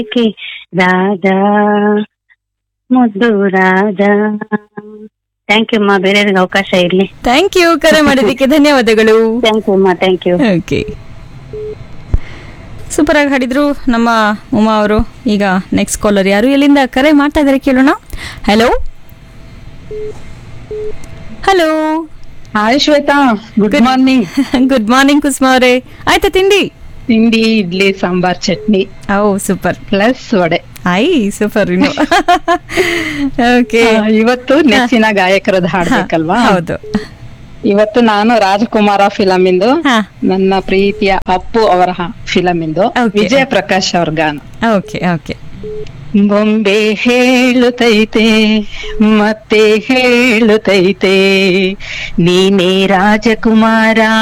ಏಕೆ ರಾಧಾ ಮುದ್ದು Radha thank you ಅಮ್ಮ ಬೇರೆಯವ್ರಿಗೆ ಅವಕಾಶ ಇರ್ಲಿ ಥ್ಯಾಂಕ್ ಯು ಕರೆ ಮಾಡಿದ್ದಕ್ಕೆ ಧನ್ಯವಾದಗಳು ಥ್ಯಾಂಕ್ ಯು ಅಮ್ಮ ಥ್ಯಾಂಕ್ ಯು ಓಕೆ ಸೂಪರ್ ಆಗಿ ಹಾಡಿದ್ರು ನಮ್ಮ ಉಮಾ ಅವರು ಈಗ ನೆಕ್ಸ್ಟ್ ಕಾಲರ್ ಯಾರು ಎಲ್ಲಿಂದ ಕರೆ ಮಾಡ್ತಾ ಇದ್ದಾರೆ ಕೇಳೋಣ hello hello hi Shwetha good Good- morning good morning Kusuma ಅವರೇ ಆಯ್ತಾ ತಿಂಡಿ ತಿಂಡಿ ಇಡ್ಲಿ ಸಾಂಬಾರ್ ಚಟ್ನಿ ಓ ಸೂಪರ್ ಪ್ಲಸ್ ವಡೆ ಐ ಸೂಪರ್ ಇನ್ನು ಓಕೆ ಆ, ಇವತ್ತು ನೆಚ್ಚಿನ ಗಾಯಕರದ್ದು ಹಾಡ್ಬೇಕಲ್ವಾ ಹೌದು ಇವತ್ತು ನಾನು ರಾಜಕುಮಾರ ಫಿಲಮ್ ಇಂದು ಹಾ ನನ್ನ ಪ್ರೀತಿಯ ಅಪ್ಪು ಅವರ ಫಿಲಮ್ ಇಂದು Okay. ವಿಜಯ ಪ್ರಕಾಶ್ ಅವ್ರ ಗಾನ ಓಕೆ ಓಕೆ ಬೊಂಬೆ ಹೇಳುತ್ತೈತೆ ಮತ್ತೆ ಹೇಳುತ್ತೈತೆ ನೀನೇ ರಾಜಕುಮಾರ